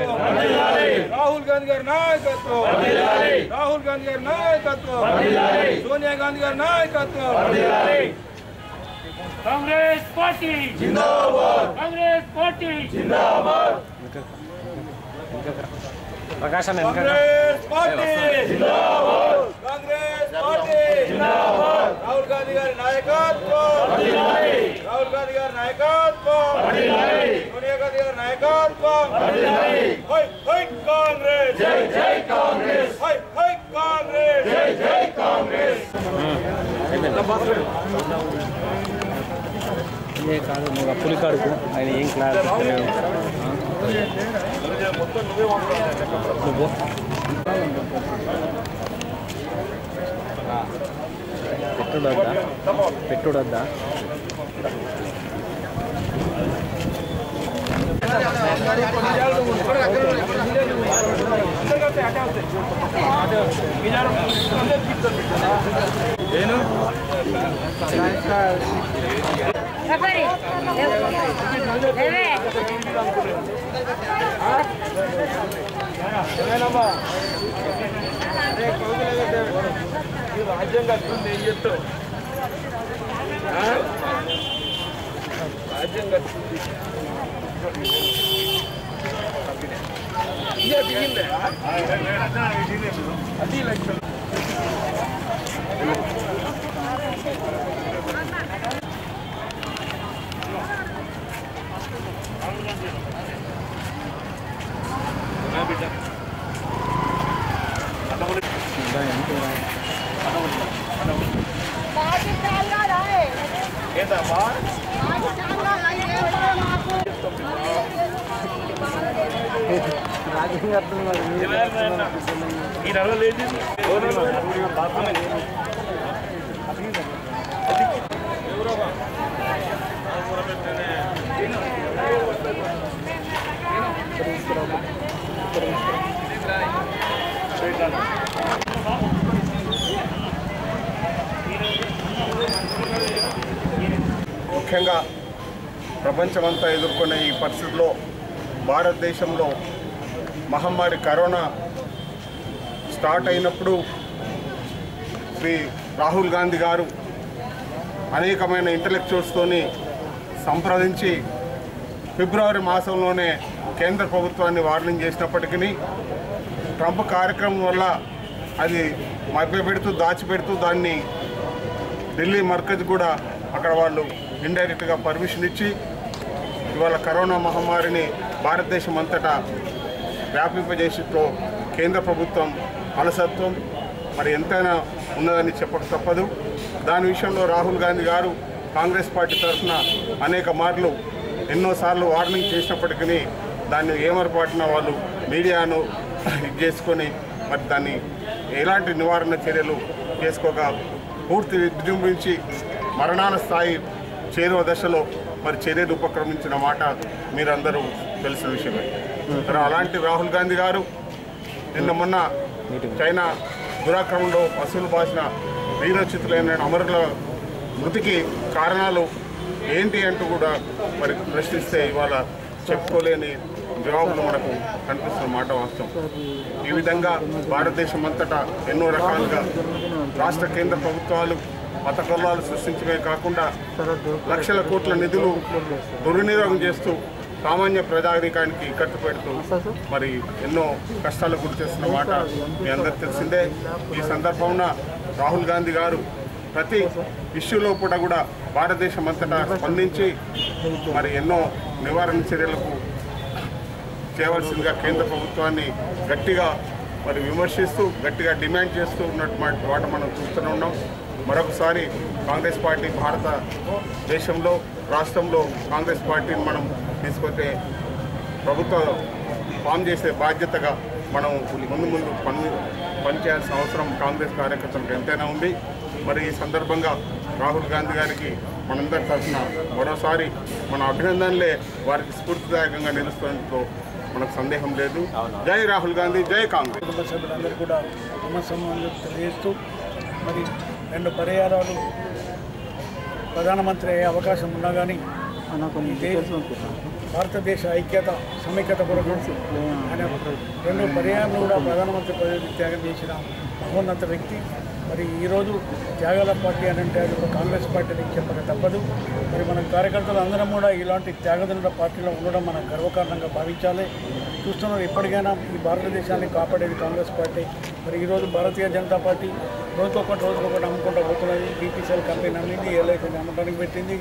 నాయకత్వం రాహుల్ గాంధీ గారి నాయకత్వం రాహుల్ గాంధీ గారి నాయకత్వం సోనియా గాంధీ గారి నాయకత్వం Congress party Congress party Prakasam Congress party Congress party Rahul Gandhi గారి నాయకత్వం రాహుల్ గాంధీ గారి నాయకత్వం సోనియా గాంధీ గారి నాయకత్వం హై హై కాంగ్రెస్ జై జై కాంగ్రెస్ హై హై కాంగ్రెస్ జై జై కాంగ్రెస్ ఇదే కాదు నువ్వు పులికాడుకు ఆయన ఏం క్లాస్ నువ్వు పెట్టుడద్దా పెట్టుడద్దా Safari. Bebe. రాజ్యం కట్టుకుంది ఏం చెప్తావు ఆ? రాజ్యం కట్టుకుంది ఇయ్య, దిగిందే. అది లక్షలు ఏంటమ్మా ఈ నెల లేదు ముఖ్యంగా ప్రపంచమంతా ఎదుర్కొనే ఈ పరిస్థితిలో భారతదేశంలో మహమ్మారి కరోనా స్టార్ట్ అయినప్పుడు శ్రీ రాహుల్ గాంధీ గారు అనేకమైన ఇంటలెక్చువల్స్తోని సంప్రదించి ఫిబ్రవరి మాసంలోనే కేంద్ర ప్రభుత్వాన్ని వార్నింగ్ చేసినప్పటికీ ట్రంప్ కార్యక్రమం వల్ల అది మభ్యపెడుతూ దాచిపెడుతూ దాన్ని ఢిల్లీ మర్కజ్ కూడా అక్కడ వాళ్ళు ఇండైరెక్ట్గా పర్మిషన్ ఇచ్చి ఇవాళ కరోనా మహమ్మారిని భారతదేశం అంతటా వ్యాపింపజేసితో కేంద్ర ప్రభుత్వం అలసత్వం మరి ఎంతైనా ఉన్నదని చెప్పక తప్పదు దాని విషయంలో రాహుల్ గాంధీ గారు కాంగ్రెస్ పార్టీ తరఫున అనేక మార్లు ఎన్నోసార్లు వార్నింగ్ చేసినప్పటికీ దాన్ని ఏమరపాటున వాళ్ళు మీడియాను ఇది చేసుకొని మరి దాన్ని ఎలాంటి నివారణ చర్యలు చేసుకోక పూర్తి విజృంభించి మరణాల స్థాయి చేరువ దశలో మరి చర్యలు ఉపక్రమించిన మాట మీరందరూ తెలిసిన విషయమే మరి అలాంటి రాహుల్ గాంధీ గారు నిన్న మొన్న చైనా దురాక్రమంలో పశువులు బాసిన వీరోచితులైన అమరుల మృతికి కారణాలు ఏంటి అంటూ కూడా మరి ప్రశ్నిస్తే ఇవాళ చెప్పుకోలేని జవాబులు మనకు కనిపిస్తున్న మాట వాస్తవం ఈ విధంగా భారతదేశం అంతటా ఎన్నో రకాలుగా రాష్ట్ర కేంద్ర ప్రభుత్వాలు మత కొల్లాలు సృష్టించడమే కాకుండా లక్షల కోట్ల నిధులు దుర్వినియోగం చేస్తూ సామాన్య ప్రజానీకానికి ఇక్కట్టు పెడుతూ మరి ఎన్నో కష్టాలకు గురి చేస్తున్న మాట మీ అందరికి తెలిసిందే ఈ సందర్భంలో రాహుల్ గాంధీ గారు ప్రతి ఇష్యూలో కూడా కూడా భారతదేశం అంతటా స్పందించి మరి ఎన్నో నివారణ చర్యలకు చేయవలసిందిగా కేంద్ర ప్రభుత్వాన్ని గట్టిగా మరి విమర్శిస్తూ గట్టిగా డిమాండ్ చేస్తూ ఉన్నటువంటి వాట మనం చూస్తూనే ఉన్నాం మరొకసారి కాంగ్రెస్ పార్టీ భారత దేశంలో రాష్ట్రంలో కాంగ్రెస్ పార్టీని మనం తీసుకొచ్చే ప్రభుత్వ ఫామ్ చేసే బాధ్యతగా మనం ముందు ముందు పని పనిచేయాల్సిన అవసరం కాంగ్రెస్ కార్యకర్తలకు ఎంతైనా ఉంది మరి ఈ సందర్భంగా రాహుల్ గాంధీ గారికి మనందరి తరఫున మరోసారి మన అభినందనలే వారికి స్ఫూర్తిదాయకంగా నిలుస్తున్నందుకు మనకు సందేహం లేదు జై రాహుల్ గాంధీ జై కాంగ్రెస్ కుటుంబ సభ్యులందరూ కూడా నమస్సమాలు తెలియజేస్తూ మరి రెండు పర్యాయాలు ప్రధానమంత్రి అయ్యే అవకాశం ఉన్నా కానీ ఈ దేశ భారతదేశ ఐక్యత సమైక్యత కొరకు ఆయన రెండు పర్యాలను కూడా ప్రధానమంత్రి పదవి త్యాగం చేసిన మహోన్నత వ్యక్తి మరి ఈరోజు త్యాగాల పార్టీ అని అంటే అది ఒక కాంగ్రెస్ పార్టీని చెప్పక తప్పదు మరి మన కార్యకర్తలు అందరం కూడా ఇలాంటి త్యాగదనుల పార్టీలో ఉండడం మనం గర్వకారణంగా భావించాలి చూస్తున్నారు ఇప్పటికైనా ఈ భారతదేశాన్ని కాపాడేది కాంగ్రెస్ పార్టీ మరి ఈరోజు భారతీయ జనతా పార్టీ రోజుకొకటి రోజుకొకటి అమ్ముకుంటూ పోతున్నది బీపీసీఎల్ కంపెనీ అమ్మింది ఎల్ఐసిని అమ్మడానికి పెట్టింది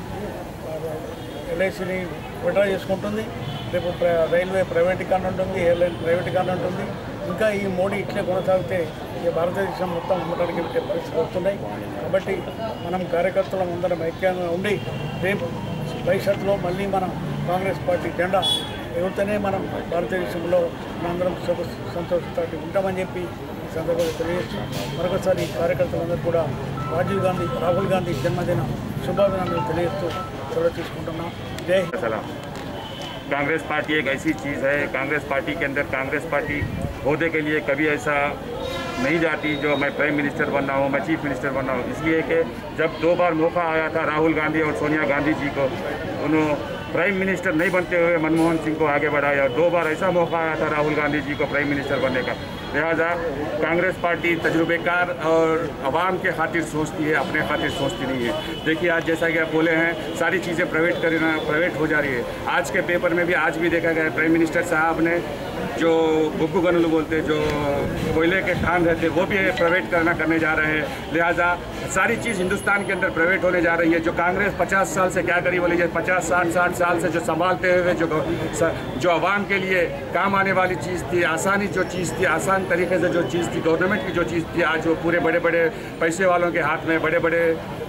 ఎల్ఐసిని విడ్రా చేసుకుంటుంది రేపు ప్ర- రైల్వే ప్రైవేటీకరణ ఉంటుంది ఎయిర్లైన్ ప్రైవేటీకరణ ఉంటుంది ఇంకా ఈ మోడీ ఇట్లే కొనసాగితే ఈ భారతదేశం మొత్తం అమ్మడానికి పెట్టే పరిస్థితి వస్తున్నాయి కాబట్టి మనం కార్యకర్తలం అందరం ఐక్యంగా ఉండి రేపు భవిష్యత్తులో మళ్ళీ మనం కాంగ్రెస్ పార్టీ జెండా ఎగురుతూనే మనం భారతదేశంలో మనందరం సుఖ సంతోషంతో ఉంటామని చెప్పి ఈ సందర్భంగా తెలియజేస్తూ మరొకసారి ఈ కార్యకర్తలందరూ కూడా రాజీవ్ గాంధీ రాహుల్ గాంధీ జన్మదిన శుభాభినందనలు తెలియజేస్తూ సెలవు తీసుకుంటున్నాం జై హింద్ सलाम कांग्रेस पार्टी एक ऐसी चीज़ है कांग्रेस पार्टी के अंदर कांग्रेस पार्टी होने के लिए कभी ऐसा नहीं जाती जो मैं प्राइम मिनिस्टर बनना हूँ मैं चीफ मिनिस्टर बनना हूँ इसलिए कि जब दो बार मौका आया था राहुल गांधी और सोनिया गांधी जी को उन्होंने प्राइम मिनिस्टर नहीं बनते हुए मनमोहन सिंह को आगे बढ़ाया और दो बार ऐसा मौका आया था राहुल गांधी जी को प्राइम मिनिस्टर बनने का लिहाजा कांग्रेस पार्टी तजुर्बेकार और आवाम के खातिर सोचती है अपने खातिर सोचती नहीं है देखिए आज जैसा कि आप बोले हैं सारी चीज़ें प्राइवेट करना प्राइवेट हो जा रही है आज के पेपर में भी आज भी देखा गया है, प्राइम मिनिस्टर साहब ने जो बुग्गू गनुलू बोलते हैं, जो कोयले के खान रहते हैं, वो भी प्राइवेट करना करने जा रहे हैं लिहाजा सारी चीज़ हिंदुस्तान के अंदर प्राइवेट होने जा रही है जो कांग्रेस पचास साल से क्या करी बोली जाए पचास साठ साठ साल से जो संभालते हुए जो स- जो आवाम के लिए काम आने वाली चीज़ थी आसानी जो चीज़ थी आसान तरीके से जो चीज़ थी गवर्नमेंट की जो चीज़ थी आज वो पूरे बड़े बड़े पैसे वालों के हाथ में बड़े बड़े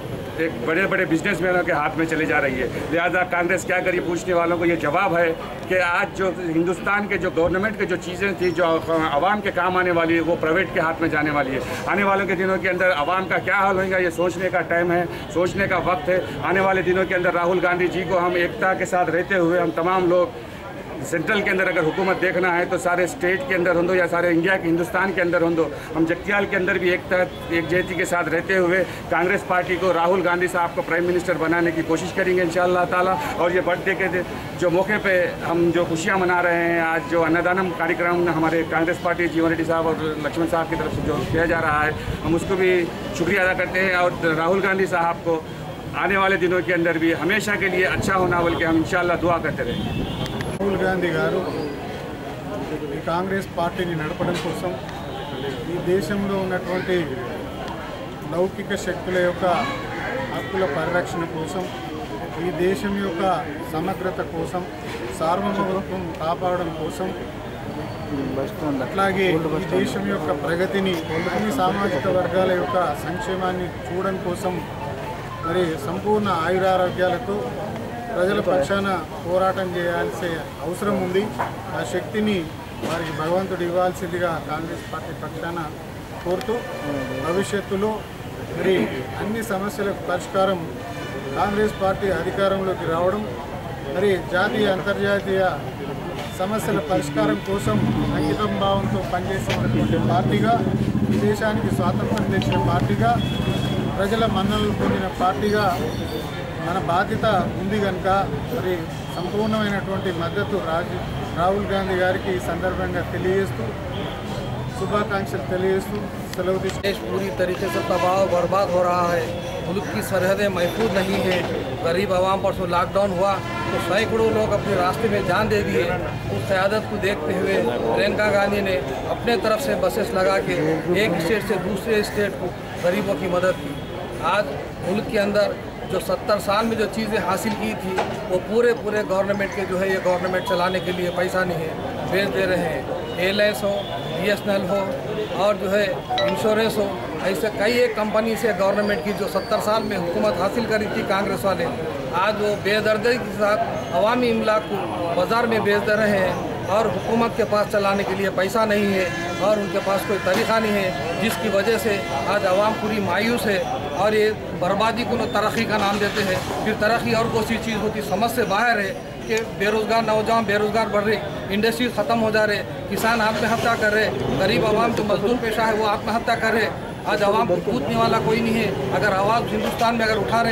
एक बड़े बड़े बिजनेसमैनों के हाथ में चली जा रही है लिहाजा कांग्रेस क्या करी पूछने वालों को ये जवाब है कि आज जो हिंदुस्तान के जो गवर्नमेंट के जो चीज़ें थी जो आवाम के काम आने वाली है वो प्राइवेट के हाथ में जाने वाली है आने वालों के दिनों के अंदर आवाम का क्या हाल होगा ये सोचने का टाइम है सोचने का वक्त है आने वाले दिनों के अंदर राहुल गांधी जी को हम एकता के साथ रहते हुए हम तमाम लोग सेंट्रल के अंदर अगर हुकूमत देखना है तो सारे स्टेट के अंदर हों या सारे इंडिया के हिंदुस्तान के अंदर हों हम जगतियाल के अंदर भी एक तरह एक जेती के साथ रहते हुए कांग्रेस पार्टी को राहुल गांधी साहब को प्राइम मिनिस्टर बनाने की कोशिश करेंगे इन ताला और ये बर्थडे के दिन जो मौके पे हम जो खुशियाँ मना रहे हैं आज जो अन्नदानम कार्यक्रम हमारे कांग्रेस पार्टी जीवन रेड्डी साहब और लक्ष्मण साहब की तरफ से जो किया जा रहा है हम उसको भी शुक्रिया अदा करते हैं और राहुल गांधी साहब को आने वाले दिनों के अंदर भी हमेशा के लिए अच्छा होना बोल के हम इंशाल्लाह दुआ करते रहेंगे రాహుల్ గాంధీ గారు ఈ కాంగ్రెస్ పార్టీని నడపడం కోసం ఈ దేశంలో ఉన్నటువంటి లౌకిక శక్తుల యొక్క హక్కుల పరిరక్షణ కోసం ఈ దేశం యొక్క సమగ్రత కోసం సార్వభౌమత్వం కాపాడడం కోసం అట్లాగే ఈ దేశం యొక్క ప్రగతిని అన్ని సామాజిక వర్గాల యొక్క సంక్షేమాన్ని చూడడం కోసం మరి సంపూర్ణ ఆయురారోగ్యాలతో ప్రజల పక్షాన పోరాటం చేయాల్సిన అవసరం ఉంది ఆ శక్తిని వారికి భగవంతుడు ఇవ్వాల్సిందిగా కాంగ్రెస్ పార్టీ పక్షాన కోరుతూ భవిష్యత్తులో మరి అన్ని సమస్యలకు పరిష్కారం కాంగ్రెస్ పార్టీ అధికారంలోకి రావడం మరి జాతీయ అంతర్జాతీయ సమస్యల పరిష్కారం కోసం అంకితం భావంతో పనిచేసినటువంటి పార్టీగా ఈ దేశానికి స్వాతంత్రం తెచ్చిన పార్టీగా ప్రజల మన్ననలు పొందిన పార్టీగా మన బాధ్యత ఉంది కనుక మరి సంపూర్ణమైనటువంటి మద్దతు రాజు రాహుల్ గాంధీ గారికి ఈ సందర్భంగా తెలియజేస్తూ శుభాకాంక్షలు తెలియజేస్తూ సెలవు తీసుకు देश पूरी तरीके से तबाह और बर्बाद हो रहा है मुल्क की सरहदें महफूज नहीं है गरीब आवाम पर सो लॉकडाउन हुआ तो सैकड़ों लोग अपने रास्ते में जान दे दिए उस क्यादत को देखते हुए प्रियंका गांधी ने अपने तरफ से बसेस लगा के एक स्टेट से दूसरे स्टेट को गरीबों की मदद की आज मुल्क के अंदर जो सत्तर साल में जो चीज़ें हासिल की थी वो पूरे पूरे गवर्नमेंट के जो है ये गवर्नमेंट चलाने के लिए पैसा नहीं है भेज दे रहे हैं एयरलाइंस हो बी हो और जो है इंश्योरेंस हो ऐसे कई एक कंपनी से गवर्नमेंट की जो सत्तर साल में हुकूमत हासिल करी थी कांग्रेस वाले आज वो बेदर्दी के साथ अवामी इमलाक को बाज़ार में बेच दे रहे हैं और हुकूमत के पास चलाने के लिए पैसा नहीं है और उनके पास कोई तरीक़ा नहीं है जिसकी वजह से आज आवाम पूरी मायूस है और ये बर्बादी को तरक्की का नाम देते हैं फिर तरक्की और कौन सी चीज़ होती समझ से बाहर है कि बेरोज़गार नौजवान बेरोज़गार बढ़ रहे इंडस्ट्री ख़त्म हो जा रहे किसान आत्महत्या कर रहे गरीब आवाम जो मजदूर पेशा है वो आत्महत्या कर रहे आज आवाम को कूदने वाला कोई नहीं है अगर आवाज़ हिंदुस्तान में अगर उठा रहे तो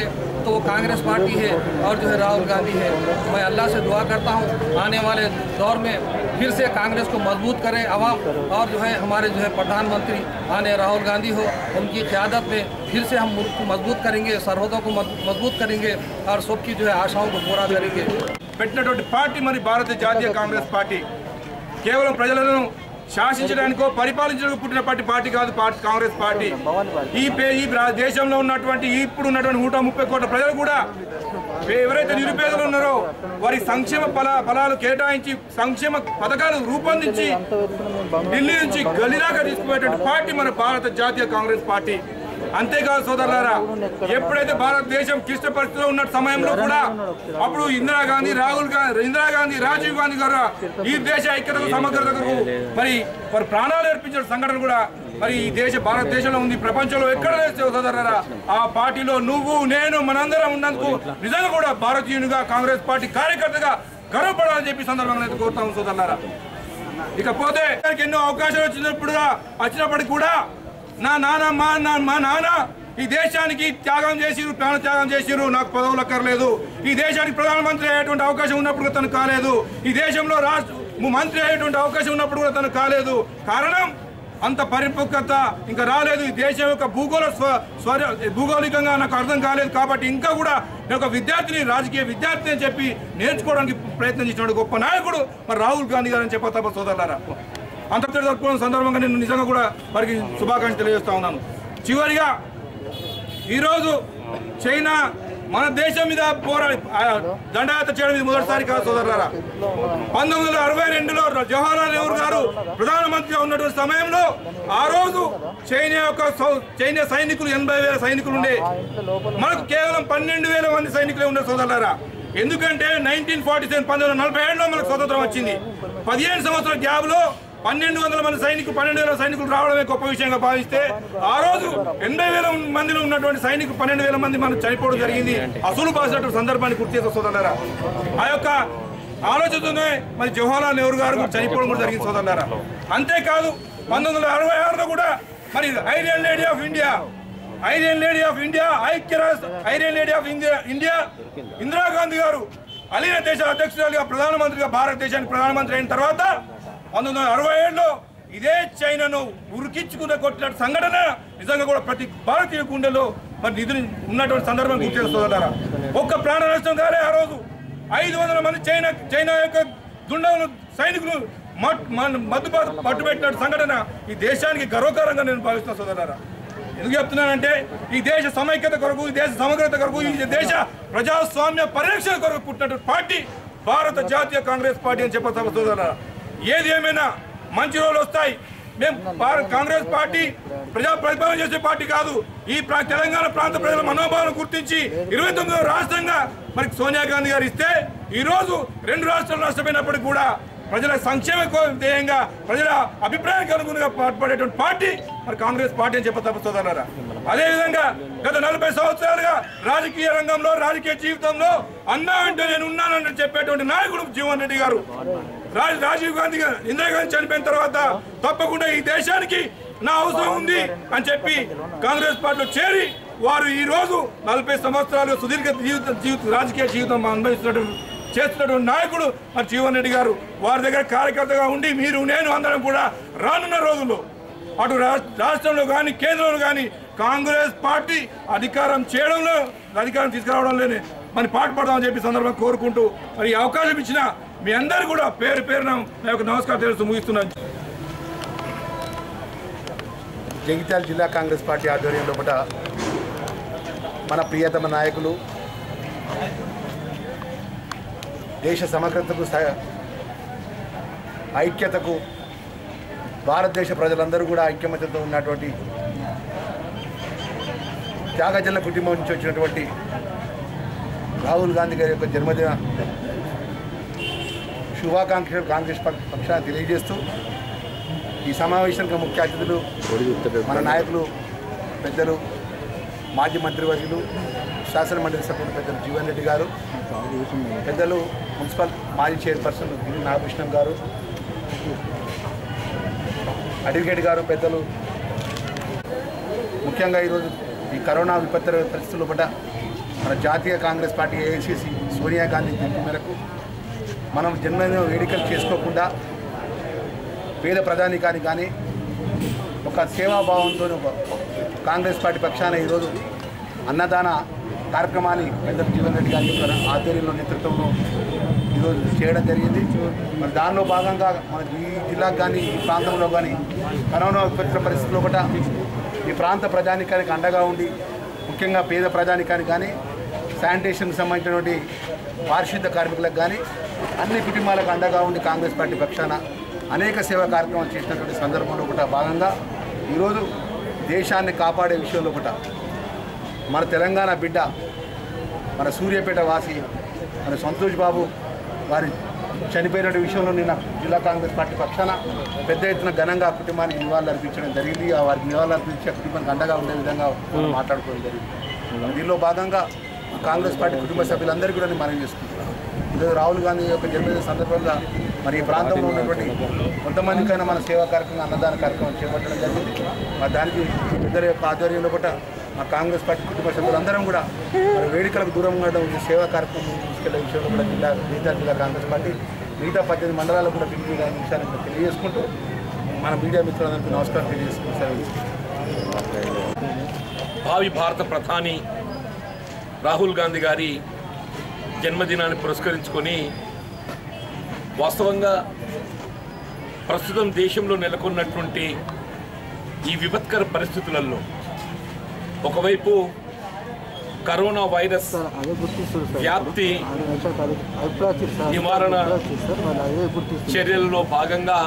तो वो कांग्रेस पार्टी है और जो है राहुल गांधी है मैं अल्लाह से दुआ करता हूँ आने वाले दौर में फिर से कांग्रेस को मजबूत करें आवाम और जो है हमारे जो है प्रधानमंत्री आने राहुल गांधी हो उनकी क़्यादत में फिर से हम मुल्क को मजबूत करेंगे सरहदों को मज- मजबूत करेंगे और सबकी जो है आशाओं को पूरा करेंगे పెట్టినటువంటి పార్టీ మరి భారతీయ జాతీయ కాంగ్రెస్ పార్టీ కేవలం ప్రజలను శాసించడానికో పరిపాలించడానికి పుట్టిన పార్టీ పార్టీ కాదు పార్టీ కాంగ్రెస్ పార్టీ ఈ పే ఈ రా- దేశంలో ఉన్నటువంటి ఇప్పుడు ఉన్నటువంటి నూట ముప్పై కోట్ల ప్రజలు కూడా పే- ఎవరైతే నిరుపేదలు ఉన్నారో వారి సంక్షేమ ఫల ఫలాలు కేటాయించి సంక్షేమ పథకాలు రూపొందించి ఢిల్లీ నుంచి గలిలాగా తీసుకుపోయేటువంటి పార్టీ మన భారత జాతీయ కాంగ్రెస్ పార్టీ అంతేకాదు సోదరులారా ఎప్పుడైతే భారతదేశం క్లిష్ట పరిస్థితిలో ఉన్న సమయంలో కూడా అప్పుడు ఇందిరాగాంధీ రాహుల్ గాంధీ ఇందిరాగాంధీ రాజీవ్ గాంధీ గారు ఈ దేశ ఐక్యతకు సమగ్రతకు మరి వారి ప్రాణాలు అర్పించిన సంఘటన కూడా మరి ఈ దేశ భారతదేశంలో ఉంది ప్రపంచంలో ఎక్కడ లేదు సోదరులారా ఆ పార్టీలో నువ్వు నేను మనందరం ఉన్నందుకు నిజంగా కూడా భారతీయునిగా కాంగ్రెస్ పార్టీ కార్యకర్తగా గర్వపడాలని చెప్పి సందర్భంగా నేను కోరుతాను సోదరులారా ఇకపోతే ఆయనకి ఎన్నో అవకాశాలు వచ్చినప్పుడుగా వచ్చినప్పటికి కూడా నా నాన్న మా నా మా నాన్న ఈ దేశానికి త్యాగం చేసిరు ప్రాణ త్యాగం చేసిరు నాకు పదవులు అక్కర్లేదు ఈ దేశానికి ప్రధానమంత్రి అయ్యేటువంటి అవకాశం ఉన్నప్పుడు కూడా తను కాలేదు ఈ దేశంలో రాష్ట్ర మంత్రి అయ్యేటువంటి అవకాశం ఉన్నప్పుడు కూడా తను కాలేదు కారణం అంత పరిపక్వత ఇంకా రాలేదు ఈ దేశం యొక్క భూగోళ స్వ స్వర భూగోళికంగా నాకు అర్థం కాలేదు కాబట్టి ఇంకా కూడా నేను ఒక విద్యార్థిని రాజకీయ విద్యార్థి అని చెప్పి నేర్చుకోవడానికి ప్రయత్నం చేసినాడు గొప్ప నాయకుడు మరి రాహుల్ గాంధీ గారు అని చెప్ప తప్ప సోదరులారా అంతర్జాతీయ జరుపుకున్న సందర్భంగా నేను నిజంగా కూడా వారికి శుభాకాంక్షలు తెలియజేస్తా ఉన్నాను చివరిగా ఈరోజు చైనా మన దేశం మీద పోరాడి ఆ, దండయాత్ర చేయడం ఇది మొదటిసారి కాదు సోదరులారా పంతొమ్మిది వందల అరవై రెండులో జవహర్లాల్ నెహ్రూ గారు ప్రధానమంత్రిగా ఉన్నటువంటి సమయంలో ఆ రోజు చైనా యొక్క సౌ- చైనా సైనికులు ఎనభై వేల సైనికులు ఉండే మనకు కేవలం పన్నెండు వేల మంది సైనికులే ఉన్నారు సోదరులారా ఎందుకంటే నైన్టీన్ ఫార్టీ సెవెన్ పంతొమ్మిది వందల నలభై ఏడులో మనకు స్వతంత్రం వచ్చింది పదిహేను సంవత్సరాల గ్యాప్ లో పన్నెండు వందల మంది సైనికులు పన్నెండు వేల సైనికులు రావడమే గొప్ప విషయంగా భావిస్తే ఆ రోజు ఎనభై వేల మందిలో ఉన్నటువంటి సైనికులు పన్నెండు వేల మంది మనం చనిపోవడం జరిగింది అసలు బాసినటువంటి సందర్భాన్ని గుర్తు చేసే సోదరులారా ఆ యొక్క ఆలోచనతోనే మరి జవహర్లాల్ నెహ్రూ గారు కూడా చనిపోవడం కూడా జరిగింది సోదరులారా అంతేకాదు పంతొమ్మిది వందల అరవై ఆరులో కూడా మరి iron lady of India iron lady of India ఐక్య రాష్ట్ర iron lady of India India Indira Gandhi గారు అలీన దేశ అధ్యక్షురాలుగా ప్రధానమంత్రిగా భారతదేశానికి ప్రధానమంత్రి అయిన తర్వాత పంతొమ్మిది వందల అరవై ఏడులో ఇదే చైనాను ఉరికించుకున్న కొట్టిన సంఘటన నిజంగా కూడా ప్రతి భారతీయ గుండెలో మరి నిధులు ఉన్నటువంటి సందర్భం గుర్తు చేస్తున్నారా ఒక్క ప్రాణ నష్టం కాలే ఆ రోజు ఐదు వందల మంది చైనా చైనా యొక్క దుండగులు సైనికులు మట్- మన- మద్దు పట్టు పెట్టిన సంఘటన ఈ దేశానికి గర్వకారంగా నేను భావిస్తున్నా సోదరులారా ఎందుకు చెప్తున్నానంటే ఈ దేశ సమైక్యత కొరకు ఈ దేశ సమగ్రత కొరకు ఈ దేశ ప్రజాస్వామ్య పరిరక్షణ కొరకు పుట్టినటువంటి పార్టీ భారత జాతీయ కాంగ్రెస్ పార్టీ అని చెప్పారు సోదరులారా ఏది ఏమైనా మంచి రోజులు వస్తాయి మేము భారత కాంగ్రెస్ పార్టీ ప్రజా ప్రతిపాదన చేసే పార్టీ కాదు ఈ ప్రా- తెలంగాణ ప్రాంత ప్రజల మనోభావాలను గుర్తించి ఇరవై తొమ్మిదవ రాష్ట్రంగా మరి సోనియా గాంధీ గారు ఇస్తే ఈ రోజు రెండు రాష్ట్రాలు నష్టపోయినప్పటికీ కూడా ప్రజల సంక్షేమ కో- ధ్యేయంగా ప్రజల అభిప్రాయానికి అనుగుణంగా పాటుపడేటువంటి పార్టీ మరి కాంగ్రెస్ పార్టీ అని చెప్ప తప్పుతున్నారా అదేవిధంగా గత నలభై సంవత్సరాలుగా రాజకీయ రంగంలో రాజకీయ జీవితంలో అన్నా అంటే నేను ఉన్నానని చెప్పేటువంటి నాయకుడు జీవన్ రెడ్డి గారు రాజ్ రాజీవ్ గాంధీ గారు ఇందిరాగాంధీ చనిపోయిన తర్వాత తప్పకుండా ఈ దేశానికి నా అవసరం ఉంది అని చెప్పి కాంగ్రెస్ పార్టీలో చేరి వారు ఈ రోజు నలభై సంవత్సరాలు సుదీర్ఘ జీవిత జీవిత రాజకీయ జీవితం అనుభవిస్తున్నటువంటి చేస్తున్నటువంటి నాయకుడు మరి జీవన్ రెడ్డి గారు వారి దగ్గర కార్యకర్తగా ఉండి మీరు నేను అందరం కూడా రానున్న రోజుల్లో అటు రాష్ట్ర- రాష్ట్రంలో కానీ కేంద్రంలో కానీ కాంగ్రెస్ పార్టీ అధికారం చేయడంలో అధికారం తీసుకురావడంలోనే మరి పాటుపడదామని చెప్పి సందర్భంగా కోరుకుంటూ మరి ఈ అవకాశం ఇచ్చిన మీ అందరు కూడా పేరు పేరున నా యొక్క నమస్కారం తెలుస్తూ ముగిస్తున్నాను జగిత్యాల జిల్లా కాంగ్రెస్ పార్టీ ఆధ్వర్యంలో ఒకట మన ప్రియతమ నాయకులు దేశ సమగ్రతకు స- ఐక్యతకు భారతదేశ ప్రజలందరూ కూడా ఐక్యమత్యతో ఉన్నటువంటి త్యాగజల్ల కుటుంబం నుంచి వచ్చినటువంటి రాహుల్ గాంధీ గారి యొక్క జన్మదిన శుభాకాంక్షలు కాంగ్రెస్ పక్ష- పక్షాన తెలియజేస్తూ ఈ సమావేశానికి ముఖ్య అతిథులు మన నాయకులు పెద్దలు మాజీ మంత్రివర్యులు శాసనమండలి సభ్యులు పెద్దలు జీవన్ రెడ్డి గారు పెద్దలు మున్సిపల్ మాజీ చైర్పర్సన్ గిరి నాగకృష్ణం గారు అడ్వకేట్ గారు పెద్దలు ముఖ్యంగా ఈరోజు ఈ కరోనా విపత్తు పరిస్థితుల పట్ల మన జాతీయ కాంగ్రెస్ పార్టీ ఏఐసిసి సోనియా గాంధీ పిలుపు మేరకు మనం జన్మదిన వేడుకలు చేసుకోకుండా పేద ప్రధానికానికి కానీ ఒక సేవాభావంతో ఒక కాంగ్రెస్ పార్టీ పక్షాన ఈరోజు అన్నదాన కార్యక్రమాన్ని పెద్ద జీవన్ రెడ్డి గారి యొక్క ఆధ్వర్యంలో నేతృత్వంలో ఈరోజు చేయడం జరిగింది మరి దానిలో భాగంగా మన ఈ జిల్లాకు కానీ ఈ ప్రాంతంలో కానీ కరోనా విపత్తుల పరిస్థితుల్లో కూడా ఈ ప్రాంత ప్రజానికానికి అండగా ఉండి ముఖ్యంగా పేద ప్రజానికానికి కానీ శానిటేషన్కి సంబంధించినటువంటి పారిశుద్ధ కార్మికులకు కానీ అన్ని కుటుంబాలకు అండగా ఉండి కాంగ్రెస్ పార్టీ పక్షాన అనేక సేవా కార్యక్రమాలు చేసినటువంటి సందర్భంలో కూడా భాగంగా ఈరోజు దేశాన్ని కాపాడే విషయంలో కూడా మన తెలంగాణ బిడ్డ మన సూర్యాపేట వాసి మన సంతోష్ బాబు వారి చనిపోయిన విషయంలో నిన్న జిల్లా కాంగ్రెస్ పార్టీ పక్షాన పెద్ద ఎత్తున ఘనంగా ఆ కుటుంబానికి నివాళులు అర్పించడం జరిగింది ఆ వారికి నివాళులు అర్పించే కుటుంబానికి అండగా ఉండే విధంగా మనం మాట్లాడుకోవడం జరిగింది దీనిలో భాగంగా కాంగ్రెస్ పార్టీ కుటుంబ సభ్యులందరికీ కూడా నేను మనం చేసుకుంటున్నాను ఈరోజు రాహుల్ గాంధీ యొక్క జన్మదిన సందర్భంగా మరి ఈ ప్రాంతంలో ఉన్నటువంటి కొంతమందికైనా మన సేవా కార్యక్రమం అన్నదాన కార్యక్రమం చేపట్టడం జరిగింది మరి దానికి పెద్దల యొక్క ఆధ్వర్యంలో కూడా మా కాంగ్రెస్ పార్టీ కుటుంబ సభ్యులందరం కూడా మరి వేడుకలకు దూరంగా ఉండే సేవా కార్యక్రమం తీసుకెళ్లే విషయంలో కూడా జిల్లా మిగతా జిల్లా కాంగ్రెస్ పార్టీ మిగతా పద్దెనిమిది మండలాలకు కూడా పిలిపి విషయాన్ని కూడా తెలియజేసుకుంటూ మన మీడియా మిత్రులందరికీ నమస్కారం తెలియజేసుకుంటూ భావి భారత ప్రధాని రాహుల్ గాంధీ గారి జన్మదినాన్ని పురస్కరించుకొని వాస్తవంగా ప్రస్తుతం దేశంలో నెలకొన్నటువంటి ఈ విపత్కర పరిస్థితులలో ఒకవైపు కరోనా వైరస్ వ్యాప్తి నివారణ చర్యలలో భాగంగా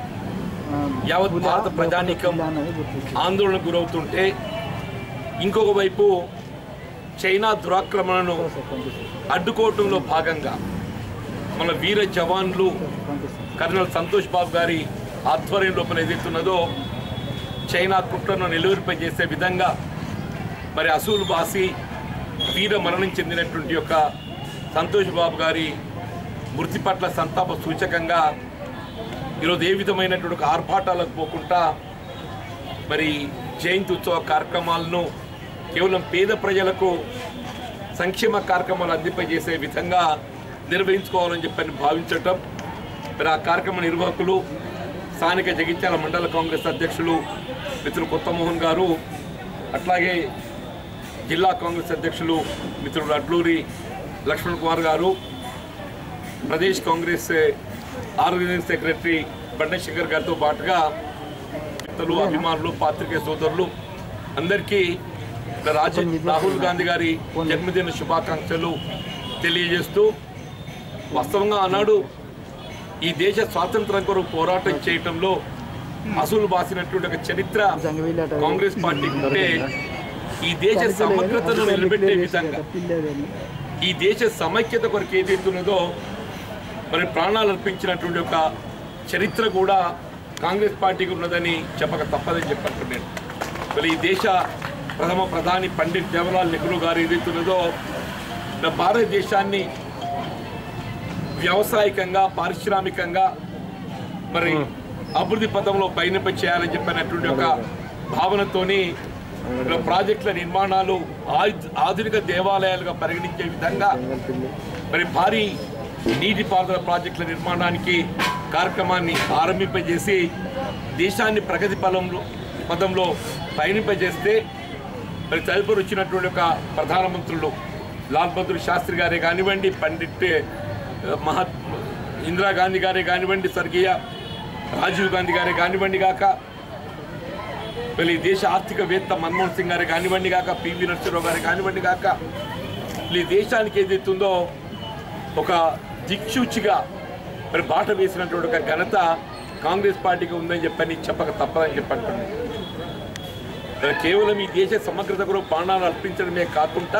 యావత్ భారత ప్రజానీకం ఆందోళన గురవుతుంటే ఇంకొక వైపు చైనా దురాక్రమణను అడ్డుకోవటంలో భాగంగా మన వీర జవాన్లు కర్నల్ సంతోష్ బాబు గారి ఆధ్వర్యం లోపల ఏదైతున్నదో చైనా కుట్రను నిలువరిపై చేసే విధంగా మరి అసూలు బాసి వీర మరణం చెందినటువంటి యొక్క సంతోష్ బాబు గారి మృతి పట్ల సంతాప సూచకంగా ఈరోజు ఏ విధమైనటువంటి ఒక ఆర్భాటాలకు పోకుండా మరి జయంతి ఉత్సవ కార్యక్రమాలను కేవలం పేద ప్రజలకు సంక్షేమ కార్యక్రమాలు అందింపజేసే విధంగా నిర్వహించుకోవాలని చెప్పని భావించటం మరి ఆ కార్యక్రమ నిర్వాహకులు స్థానిక జగిత్యాల మండల కాంగ్రెస్ అధ్యక్షులు మిత్రులు కొత్తమోహన్ గారు అట్లాగే జిల్లా కాంగ్రెస్ అధ్యక్షులు మిత్రుడు అడ్లూరి లక్ష్మణ్ కుమార్ గారు ప్రదేశ్ కాంగ్రెస్ ఆర్గనైజింగ్ సెక్రటరీ బండశంకర్ గారితో పాటుగా మిత్రులు అభిమానులు పాత్రికేయ సోదరులు అందరికీ రాజ రాహుల్ గాంధీ గారి జన్మదిన శుభాకాంక్షలు తెలియజేస్తూ వాస్తవంగా ఆనాడు ఈ దేశ స్వాతంత్రం కొరకు పోరాటం చేయటంలో అసలు బాసినటువంటి ఒక చరిత్ర కాంగ్రెస్ పార్టీకి ఉంటే ఈ దేశ సమగ్రతను నిలబెట్టే విధంగా ఈ దేశ సమైక్యత కొరకు ఏదైతున్నదో మరి ప్రాణాలు అర్పించినటువంటి ఒక చరిత్ర కూడా కాంగ్రెస్ పార్టీకి ఉన్నదని చెప్పక తప్పదని చెప్పంటున్నాను మరి ఈ దేశ ప్రథమ ప్రధాని పండిట్ జవహర్లాల్ నెహ్రూ గారు ఏదైతున్నదో మన భారతదేశాన్ని వ్యావసాయికంగా పారిశ్రామికంగా మరి అభివృద్ధి పథంలో పయనింప చేయాలని చెప్పినటువంటి ఒక భావనతోని ఇలా ప్రాజెక్టుల నిర్మాణాలు ఆధు- ఆధునిక దేవాలయాలుగా పరిగణించే విధంగా మరి భారీ నీటిపారుదల ప్రాజెక్టుల నిర్మాణానికి కార్యక్రమాన్ని ఆరంభింపజేసి దేశాన్ని ప్రగతి పదంలో పదంలో పయనింపజేస్తే మరి తదుపరి వచ్చినటువంటి ఒక ప్రధానమంత్రులు లాల్ బహదూర్ శాస్త్రి గారే కానివ్వండి పండిట్ ఆ, మహాత్ ఇందిరాగాంధీ గారే కానివ్వండి స్వర్గీయ రాజీవ్ గాంధీ గారే కానివ్వండి కాక మళ్ళీ ఈ దేశ ఆర్థికవేత్త మన్మోహన్ సింగ్ గారే కానివ్వండి కాక పివి నరసింహరావు గారే కానివ్వండి కాక ఈ దేశానికి ఏదైతుందో ఒక దిక్సూచిగా మరి బాట వేసినటువంటి ఒక ఘనత కాంగ్రెస్ పార్టీకి ఉందని చెప్పని చెప్పక తప్పదని చెప్పంటున్నాను మరి కేవలం ఈ దేశ సమగ్రత కొరకు ప్రాణాలు అర్పించడమే కాకుండా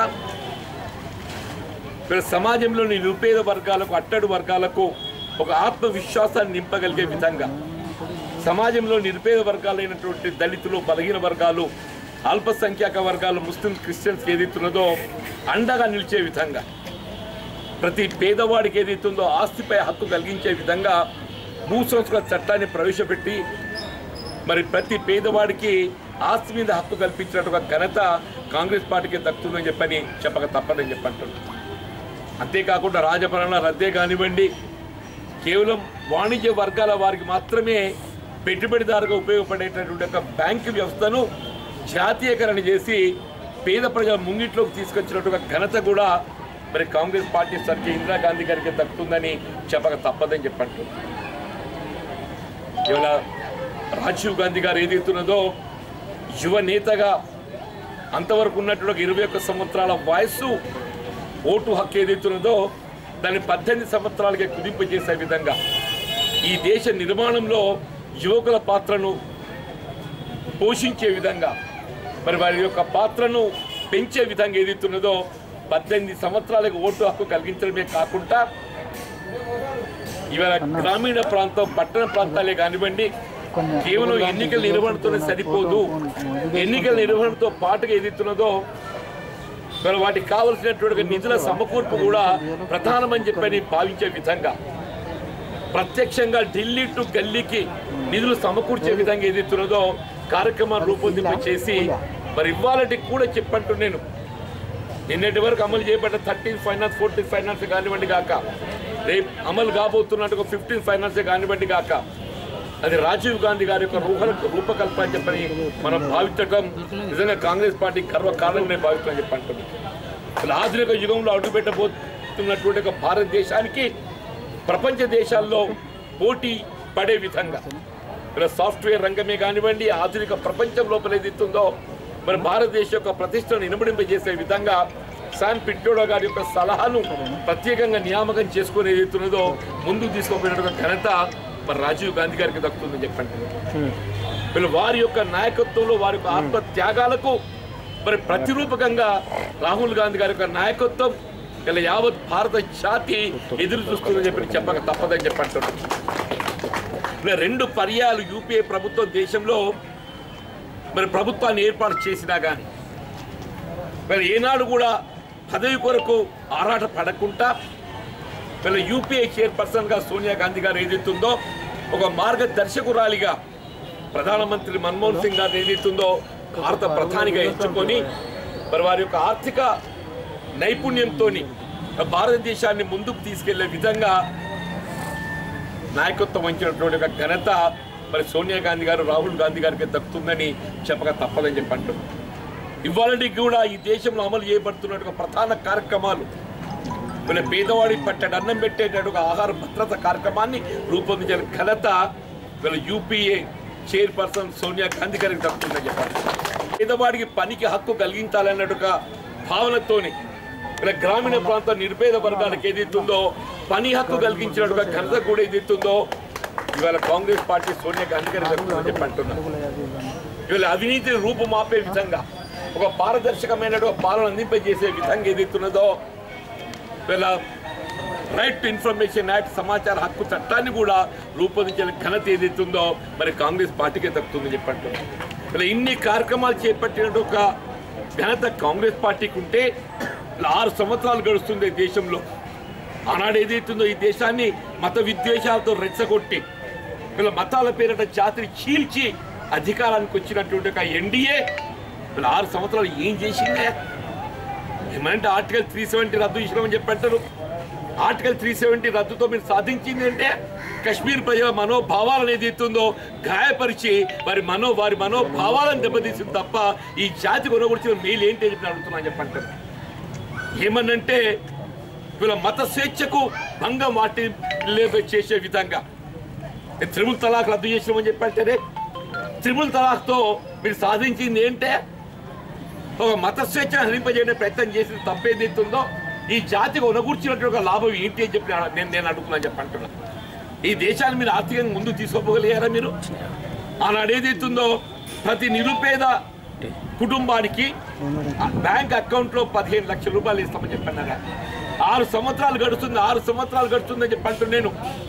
మరి సమాజంలోని నిరుపేద వర్గాలకు అట్టడు వర్గాలకు ఒక ఆత్మవిశ్వాసాన్ని నింపగలిగే విధంగా సమాజంలో నిరుపేద వర్గాలైనటువంటి దళితులు బలహీన వర్గాలు అల్పసంఖ్యాక వర్గాలు ముస్లిం క్రిస్టియన్స్కి ఏదైతున్నదో అండగా నిలిచే విధంగా ప్రతి పేదవాడికి ఏదైతుందో ఆస్తిపై హక్కు కలిగించే విధంగా భూ సంస్కృత చట్టాన్ని ప్రవేశపెట్టి మరి ప్రతి పేదవాడికి ఆస్తి మీద హక్కు కల్పించినట్టుగా ఘనత కాంగ్రెస్ పార్టీకి దక్కుతుందని చెప్పని చెప్పక తప్పదని చెప్పంటున్నాను అంతేకాకుండా రాజభరణ రద్దే కానివ్వండి కేవలం వాణిజ్య వర్గాల వారికి మాత్రమే పెట్టుబడిదారుగా ఉపయోగపడేటటువంటి ఒక బ్యాంకు వ్యవస్థను జాతీయకరణ చేసి పేద ప్రజల ముంగిట్లోకి తీసుకొచ్చినట్టుగా ఘనత కూడా మరి కాంగ్రెస్ పార్టీ సర్కి ఇందిరాగాంధీ గారికి దక్కుతుందని చెప్పక తప్పదని చెప్పంటు ఇవాళ రాజీవ్ గాంధీ గారు ఏదైతున్నదో యువ నేతగా అంతవరకు ఉన్నటువంటి ఇరవై ఒక్క సంవత్సరాల వయస్సు ఓటు హక్కు ఏదైతున్నదో దాన్ని పద్దెనిమిది సంవత్సరాలకే కుదింపజేసే విధంగా ఈ దేశ నిర్మాణంలో యువకుల పాత్రను పోషించే విధంగా మరి వారి యొక్క పాత్రను పెంచే విధంగా ఏదైతున్నదో పద్దెనిమిది సంవత్సరాలకు ఓటు హక్కు కలిగించడమే కాకుండా ఇవాళ గ్రామీణ ప్రాంతం పట్టణ ప్రాంతాలే కానివ్వండి కేవలం ఎన్నికల నిర్వహణతోనే సరిపోదు ఎన్నికల నిర్వహణతో పాటుగా ఏదైతున్నదో మరి వాటికి కావలసినటువంటి నిధుల సమకూర్పు కూడా ప్రధానమని చెప్పని భావించే విధంగా ప్రత్యక్షంగా ఢిల్లీ టు గల్లీకి నిధులు సమకూర్చే విధంగా ఏదైతున్నదో కార్యక్రమాన్ని రూపొందింప చేసి మరి ఇవ్వాలంటే కూడా చెప్పంటూ నేను నిన్నటి వరకు అమలు చేయబడ్డ థర్టీన్ ఫైనాన్స్ ఫోర్టీన్ ఫైనాన్స్ కానివ్వండి కాక రేపు అమలు కాబోతున్నట్టు ఫిఫ్టీన్ ఫైనాన్స్ కానివ్వండి కాక అది రాజీవ్ గాంధీ గారి యొక్క రూప రూపకల్పన అని చెప్పని మనం భావించడం నిజంగా కాంగ్రెస్ పార్టీ గర్వకారణంగా నేను భావిస్తానని చెప్పి అంటున్నాను అసలు ఆధునిక యుగంలో అడుగుపెట్టబోతున్నటువంటి ఒక భారతదేశానికి ప్రపంచ దేశాల్లో పోటీ పడే విధంగా ఇలా సాఫ్ట్వేర్ రంగమే కానివ్వండి ఆధునిక ప్రపంచం లోపల ఏదైతుందో మరి భారతదేశ యొక్క ప్రతిష్టను ఇనుమడింపజేసే విధంగా శామ్ పిట్టోడో గారి యొక్క సలహాను ప్రత్యేకంగా నియామకం చేసుకుని ఏదైతున్నదో ముందుకు తీసుకోపోయినటువంటి ఘనత మరి రాజీవ్ గాంధీ గారికి దక్కుతుందని చెప్పండి వీళ్ళు వారి యొక్క నాయకత్వంలో వారి యొక్క ఆత్మ త్యాగాలకు మరి ప్రతిరూపకంగా రాహుల్ గాంధీ గారి యొక్క నాయకత్వం ఇలా యావత్ భారత జాతి ఎదురు చూస్తుందని చెప్పి చెప్పక తప్పదని చెప్పంటున్నాను ఇలా రెండు పర్యాలు యూపీఏ ప్రభుత్వం దేశంలో మరి ప్రభుత్వాన్ని ఏర్పాటు చేసినా కానీ మరి ఏనాడు కూడా పదవి కొరకు ఆరాట పడకుండా వీళ్ళ యూపీఏ చైర్పర్సన్గా సోనియా గాంధీ గారు ఏదైతుందో ఒక మార్గదర్శకురాలిగా ప్రధానమంత్రి మన్మోహన్ సింగ్ గారు ఏదైతుందో భారత ప్రధానిగా ఎంచుకొని మరి వారి యొక్క ఆర్థిక నైపుణ్యంతో భారతదేశాన్ని ముందుకు తీసుకెళ్లే విధంగా నాయకత్వం వహించినటువంటి ఒక ఘనత మరి సోనియా గాంధీ గారు రాహుల్ గాంధీ గారికి దక్కుతుందని చెప్పక తప్పదని చెప్పి అంటున్నారు ఇవాళకి కూడా ఈ దేశంలో అమలు చేయబడుతున్నటువంటి ప్రధాన కార్యక్రమాలు వీళ్ళ పేదవాడి పట్టడి అన్నం పెట్టేటట్టు ఒక ఆహార భద్రత కార్యక్రమాన్ని రూపొందించిన ఘనత వీళ్ళ యూపీఏ చైర్పర్సన్ సోనియా గాంధీ గారికి దక్కుతుందని చెప్పారు పేదవాడికి పనికి హక్కు కలిగించాలన్నట్టు ఒక భావనతోని వీళ్ళ గ్రామీణ ప్రాంత నిరుపేద వర్గాలకు ఏదైతుందో పని హక్కు కలిగించినట్టుగా ఘనత కూడా ఏదైతుందో ఇవాళ కాంగ్రెస్ పార్టీ సోనియా గాంధీ గారికి దక్కుతుందని చెప్పి అంటున్నారు వీళ్ళ అవినీతిని రూపుమాపే విధంగా ఒక పారదర్శకమైన పాలన అందింపజేసే విధంగా ఏదైతున్నదో వీళ్ళ రైట్ టు ఇన్ఫర్మేషన్ యాక్ట్ సమాచార హక్కు చట్టాన్ని కూడా రూపొందించిన ఘనత ఏదైతుందో మరి కాంగ్రెస్ పార్టీకే దక్కుతుందని చెప్పండి ఇలా ఇన్ని కార్యక్రమాలు చేపట్టినట్టు ఒక ఘనత కాంగ్రెస్ పార్టీకి ఉంటే ఇలా ఆరు సంవత్సరాలు గడుస్తుంది ఈ దేశంలో ఆనాడు ఏదైతుందో ఈ దేశాన్ని మత విద్వేషాలతో రెచ్చగొట్టి వీళ్ళ మతాల పేరిట జాతిని చీల్చి అధికారానికి వచ్చినటువంటి ఒక ఎన్డీఏ వీళ్ళు ఆరు సంవత్సరాలు ఏం చేసిందే ఏమంటే ఆర్టికల్ త్రీ సెవెంటీ రద్దు చేసినామని చెప్పంటారు ఆర్టికల్ త్రీ సెవెంటీ రద్దుతో మీరు సాధించింది అంటే కశ్మీర్ ప్రజల మనోభావాలను ఏదైతుందో గాయపరిచి వారి మనో వారి మనోభావాలను దెబ్బతీసింది తప్ప ఈ జాతి కొనగొడిచిన మేలు ఏంటి అని చెప్పి అడుగుతున్నాను చెప్పంటారు ఏమనంటే వీళ్ళ మత స్వేచ్ఛకు భంగం వాటి చేసే విధంగా త్రిపుల్ తలాక్ రద్దు చేసినామని చెప్పంటారే త్రిపుల్ తలాక్తో మీరు సాధించింది ఏంటే ఒక మత స్వేచ్ఛను హరింపజేయడం ప్రయత్నం చేసిన తప్పేదైతుందో ఈ జాతికి ఉనగూర్చినటువంటి ఒక లాభం ఏంటి అని చెప్పి నేను నేను అడుగుతున్నాను చెప్పంటున్నా ఈ దేశాన్ని మీరు ఆర్థికంగా ముందు తీసుకోపోగలిగారా మీరు ఆనాడు ఏదైతుందో ప్రతి నిరుపేద కుటుంబానికి ఆ బ్యాంక్ అకౌంట్లో పదిహేను లక్షల రూపాయలు ఇస్తామని చెప్పన్నారా ఆరు సంవత్సరాలు గడుస్తుంది ఆరు సంవత్సరాలు గడుస్తుందని చెప్పంటున్నాను నేను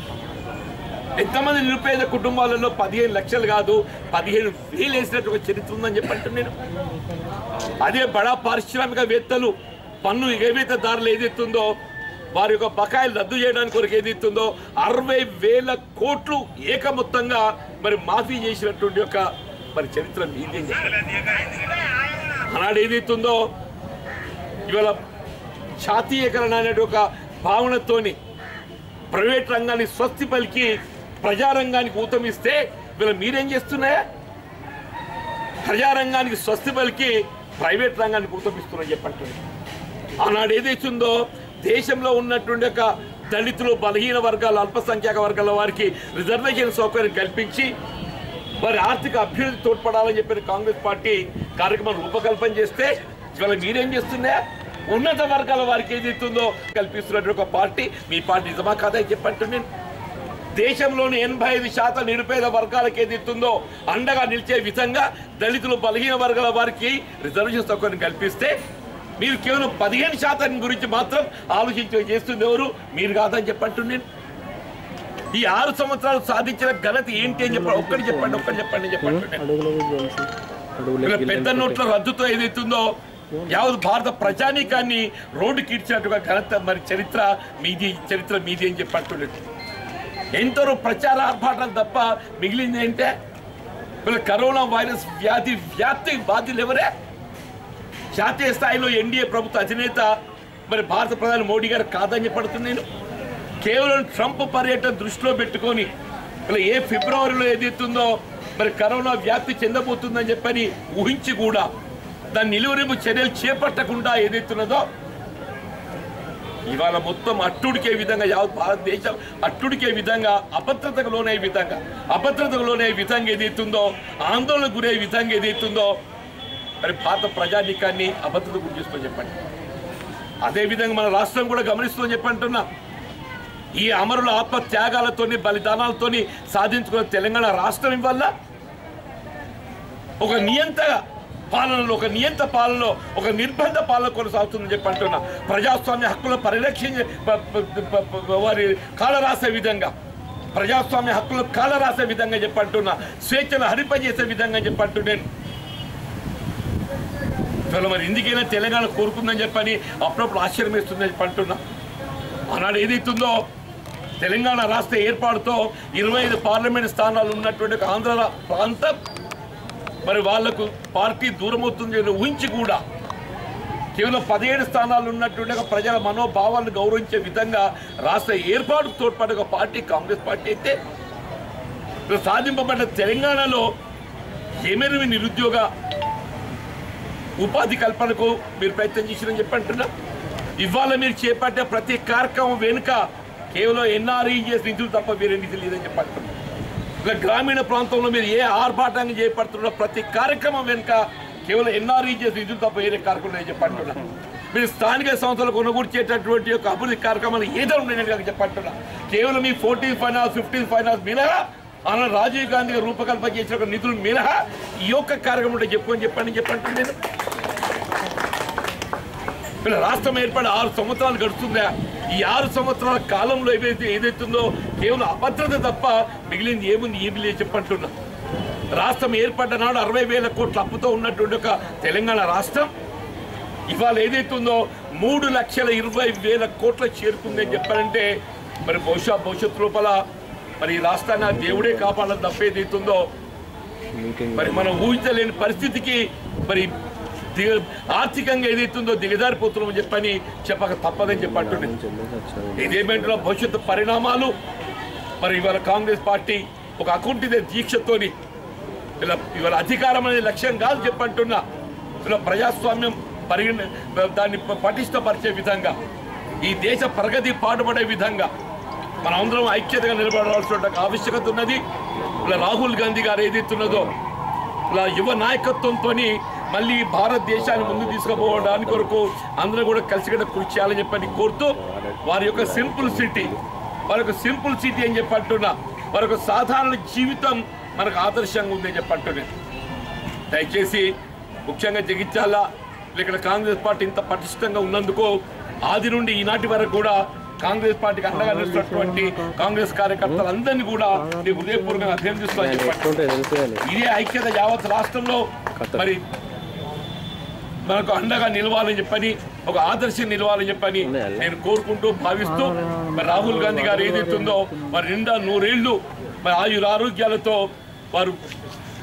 ఎంతమంది నిరుపేద కుటుంబాలలో పదిహేను లక్షలు కాదు పదిహేను వేలు వేసినట్టు ఒక చరిత్ర ఉందని చెప్పంటున్నాను నేను అదే బడా పారిశ్రామికవేత్తలు పన్ను ఎగవేతదారులు ఏదైతుందో వారి యొక్క బకాయిలు రద్దు చేయడానికి కొరకు ఏదైతుందో అరవై వేల కోట్లు ఏకమొత్తంగా మరి మాఫీ చేసినటువంటి యొక్క మరి చరిత్ర మీది అని చెప్పాలి ఆనాడు ఏదైతుందో ఇవాళ జాతీయకరణ అనే ఒక భావనతోని ప్రైవేట్ రంగాన్ని స్వస్తి పలికి ప్రజారంగానికి ఊతమిస్తే వీళ్ళు మీరేం చేస్తున్నాయా ప్రజారంగానికి స్వస్తి పలికి ప్రైవేట్ రంగానికి ఊతమిస్తున్నారని చెప్పండి ఆనాడు ఏదైతుందో దేశంలో ఉన్నటువంటి ఒక దళితులు బలహీన వర్గాల అల్పసంఖ్యాక వర్గాల వారికి రిజర్వేషన్ సౌకర్యం కల్పించి వారి ఆర్థిక అభ్యున్నతి తోడ్పడాలని చెప్పిన కాంగ్రెస్ పార్టీ కార్యక్రమం రూపకల్పన చేస్తే ఇవాళ మీరేం చేస్తున్నా ఉన్నత వర్గాల వారికి ఏదైతుందో కల్పిస్తున్నటువంటి ఒక పార్టీ మీ పార్టీ నిజమా కాదా అని చెప్పండి నేను దేశంలోని ఎనభై ఐదు శాతం నిరుపేద వర్గాలకు ఏదైతుందో అండగా నిలిచే విధంగా దళితులు బలహీన వర్గాల వారికి రిజర్వేషన్ సౌకర్యం కల్పిస్తే మీరు కేవలం పదిహేను శాతం గురించి మాత్రం ఆలోచించి చేస్తుంది ఎవరు మీరు కాదని చెప్పండి నేను ఈ ఆరు సంవత్సరాలు సాధించిన ఘనత ఏంటి అని చెప్పండి ఒక్కటి చెప్పండి ఒక్కటి చెప్పండి చెప్పండి ఇలా పెద్ద నోట్ల రద్దుతో ఏదైతుందో యావత్ భారత ప్రజానీకాన్ని రోడ్డుకి ఇచ్చినట్టుగా ఘనత మరి చరిత్ర మీది చరిత్ర మీది అని చెప్పట్టులేదు ఎందరో ప్రచార ఆర్భాటాలు తప్ప మిగిలింది ఏంటే వీళ్ళ కరోనా వైరస్ వ్యాధి వ్యాప్తి బాధ్యులు ఎవరే జాతీయ స్థాయిలో ఎన్డీఏ ప్రభుత్వ అధినేత మరి భారత ప్రధాని మోడీ గారు కాదని చెప్పడుతుంది నేను కేవలం ట్రంప్ పర్యటన దృష్టిలో పెట్టుకొని ఇలా ఏ ఫిబ్రవరిలో ఏదైతుందో మరి కరోనా వ్యాప్తి చెందబోతుందని చెప్పని ఊహించి కూడా దాని నిలువరింపు చర్యలు చేపట్టకుండా ఏదైతున్నదో ఇవాళ మొత్తం అట్టుడికే విధంగా యావత్ భారతదేశం అట్టుడికే విధంగా అభద్రతకు లోనే విధంగా అభద్రతకు లోనే విధంగా ఏదైతుందో ఆందోళన గురే విధంగా ఏదైతుందో మరి భారత ప్రజానీకాన్ని అభద్రత గురి చేస్తూ చెప్పండి అదేవిధంగా మన రాష్ట్రం కూడా గమనిస్తూ చెప్పంటున్నా ఈ అమరుల ఆత్మ త్యాగాలతోని బలిదానాలతోని సాధించుకున్న తెలంగాణ రాష్ట్రం వల్ల ఒక నియంత పాలనలో ఒక నియంత పాలనలో ఒక నిర్బంధ పాలన కొనసాగుతుందని చెప్పి అంటున్నా ప్రజాస్వామ్య హక్కులను పరిరక్షించే ప- ప- ప- ప- వారి కాల రాసే విధంగా ప్రజాస్వామ్య హక్కులు కాల రాసే విధంగా చెప్పి అంటున్నా స్వేచ్ఛను హరింపజేసే విధంగా చెప్పి అంటూ నేను ఇవాళ మరి ఎందుకైనా తెలంగాణ కోరుకుందని చెప్పని అప్పుడప్పుడు ఆశ్చర్యం వేస్తుందని చెప్పి అంటున్నా ఆనాడు ఏదైతుందో తెలంగాణ రాష్ట్ర ఏర్పాటుతో ఇరవై ఐదు పార్లమెంట్ స్థానాలు ఉన్నటువంటి ఒక ఆంధ్ర రా- ప్రాంతం మరి వాళ్లకు పార్టీ దూరం అవుతుంది అని ఊహించి కూడా కేవలం పదిహేడు స్థానాలు ఉన్నటువంటి ఒక ప్రజల మనోభావాలను గౌరవించే విధంగా రాష్ట్ర ఏర్పాటు తోడ్పడే ఒక పార్టీ కాంగ్రెస్ పార్టీ అయితే ఇప్పుడు సాధింపబడ్డ తెలంగాణలో ఏమేమి నిరుద్యోగ ఉపాధి కల్పనకు మీరు ప్రయత్నం చేసిరని చెప్పి అంటున్నా ఇవాళ మీరు చేపట్టే ప్రతి కార్యక్రమం వెనుక కేవలం ఎన్ఆర్ఈఎస్ నిధులు తప్ప వేరే నిధులు లేదని చెప్పి అంటున్నా ఇలా గ్రామీణ ప్రాంతంలో మీరు ఏ ఆర్భాటాన్ని చేపడుతున్న ప్రతి కార్యక్రమం వెనుక కేవలం ఎన్ఆర్ఈజెస్ నిధులు తప్ప వేరే కార్యక్రమం లేదని చెప్పి అంటున్నా మీరు స్థానిక సంస్థలు కొనుగోర్చేటటువంటి యొక్క అభివృద్ధి కార్యక్రమాలు ఏదో ఉన్నాయని చెప్పంటున్నా కేవలం మీ ఫోర్టీన్ ఫైనాన్స్ ఫిఫ్టీన్ ఫైనాన్స్ మినహా అలా రాజీవ్ గాంధీ గారు రూపకల్పన చేసిన ఒక నిధులు మినహా ఈ యొక్క కార్యక్రమం ఉంటే చెప్పుకొని చెప్పండి చెప్పంటున్నాను నేను వీళ్ళ రాష్ట్రం ఏర్పడి ఆరు సంవత్సరాలు గడుస్తుందా ఈ ఆరు సంవత్సరాల కాలంలో ఏదైతే ఏదైతుందో కేవలం అభద్రత తప్ప మిగిలింది ఏముంది ఏమి లేదు చెప్పంటున్నా రాష్ట్రం ఏర్పడ్డ నాడు అరవై వేల కోట్ల అప్పుతో ఉన్నటువంటి ఒక తెలంగాణ రాష్ట్రం ఇవాళ ఏదైతుందో మూడు లక్షల ఇరవై వేల కోట్ల చేరుకుందని చెప్పారంటే మరి బహుశా భవిష్యత్తు లోపల మరి ఈ రాష్ట్రాన్ని ఆ దేవుడే కాపాడాలని తప్ప ఏదైతుందో మరి మనం ఊహించలేని పరిస్థితికి మరి దిగ ఆర్థికంగా ఏదైతుందో దిగజారిపోతున్నామని చెప్పని చెప్పక తప్పదని చెప్పంటుండే ఇదేమేంటో భవిష్యత్తు పరిణామాలు మరి ఇవాళ కాంగ్రెస్ పార్టీ ఒక అకుంఠిత దీక్షతోని ఇలా ఇవాళ అధికారం అనేది లక్ష్యం కాదు చెప్పంటున్నా ఇలా ప్రజాస్వామ్యం పరిగణ దాన్ని ప- పటిష్టపరిచే విధంగా ఈ దేశ ప్రగతి పాటుపడే విధంగా మనందరం ఐక్యతగా నిలబడాల్సిన ఆవశ్యకత ఉన్నది ఇలా రాహుల్ గాంధీ గారు ఏదైతున్నదో ఇలా యువ నాయకత్వంతో మళ్ళీ భారతదేశాన్ని ముందు తీసుకుపోవడానికి కొరకు అందరూ కూడా కలిసికట్ట కృషి చేయాలని చెప్పని కోరుతూ వారి యొక్క సింపుల్ సిటీ వారి యొక్క సింపుల్ సిటీ అని చెప్పి అంటున్నా వారి యొక్క సాధారణ జీవితం మనకు ఆదర్శంగా ఉందని చెప్పి అంటున్నాను దయచేసి ముఖ్యంగా జగిత్యాల ఇక్కడ కాంగ్రెస్ పార్టీ ఇంత పటిష్టంగా ఉన్నందుకు ఆది నుండి ఈనాటి వరకు కూడా కాంగ్రెస్ పార్టీకి అండగా నిలుస్తున్నటువంటి కాంగ్రెస్ కార్యకర్తలందరినీ కూడా నేను హృదయపూర్వకంగా అభినందిస్తున్నాను చెప్పండి ఇదే ఐక్యత యావత్ రాష్ట్రంలో మరి మనకు అండగా నిలవాలని చెప్పని ఒక ఆదర్శం నిలవాలని చెప్పని నేను కోరుకుంటూ భావిస్తూ మరి రాహుల్ గాంధీ గారు ఏదైతుందో మరి నిండా నూరేళ్లు మరి ఆయుర ఆరోగ్యాలతో వారు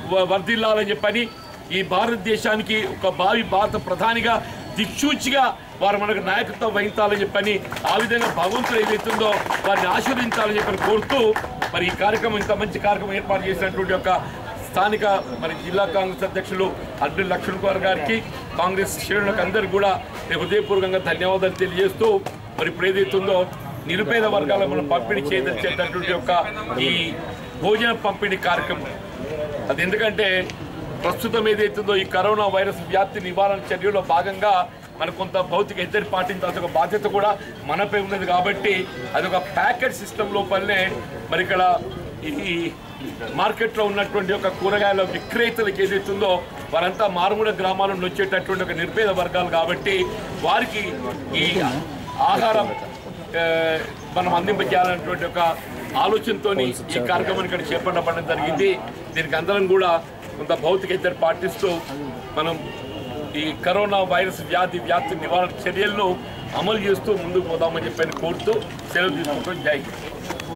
వ- వర్ధిల్లాలని చెప్పని ఈ భారతదేశానికి ఒక భావి భారత ప్రధానిగా దిక్సూచిగా వారు మనకు నాయకత్వం వహించాలని చెప్పని ఆ విధంగా భగవంతుడు ఏదైతుందో వారిని ఆశీర్వదించాలని చెప్పని కోరుతూ మరి ఈ కార్యక్రమం ఇంత మంచి కార్యక్రమం ఏర్పాటు చేసినటువంటి యొక్క స్థానిక మరి జిల్లా కాంగ్రెస్ అధ్యక్షులు అడ్డు లక్ష్మణ్ కుమార్ గారికి కాంగ్రెస్ శ్రేణులకు అందరికీ కూడా నేను హృదయపూర్వకంగా ధన్యవాదాలు తెలియజేస్తూ మరి ఇప్పుడు ఏదైతుందో నిరుపేద వర్గాలకు మనం పంపిణీ చేయదచ్చేటటువంటి యొక్క ఈ భోజన పంపిణీ కార్యక్రమం అది ఎందుకంటే ప్రస్తుతం ఏదైతుందో ఈ కరోనా వైరస్ వ్యాప్తి నివారణ చర్యలో భాగంగా మన కొంత భౌతిక ఎద్దరి పాటించాల్సిన ఒక బాధ్యత కూడా మనపై ఉన్నది కాబట్టి అది ఒక ప్యాకెట్ సిస్టమ్ లోపలనే మరి ఇక్కడ ఈ మార్కెట్లో ఉన్నటువంటి ఒక కూరగాయల విక్రేతలకు ఏదైతుందో వారంతా మారుమూల గ్రామాల నుండి వచ్చేటటువంటి ఒక నిర్భేద వర్గాలు కాబట్టి వారికి ఈ ఆహారం ఆ, మనం అందింపజేయాలనేటువంటి ఒక ఆలోచనతో ఈ కార్యక్రమాన్ని ఇక్కడ చేపట్టబడడం జరిగింది దీనికి అందరం కూడా కొంత భౌతిక ఇద్దరు పాటిస్తూ మనం ఈ కరోనా వైరస్ వ్యాధి వ్యాప్తి నివారణ చర్యలను అమలు చేస్తూ ముందుకు పోదామని చెప్పని కోరుతూ సెలవు తీసుకుంటూ జై హింద్.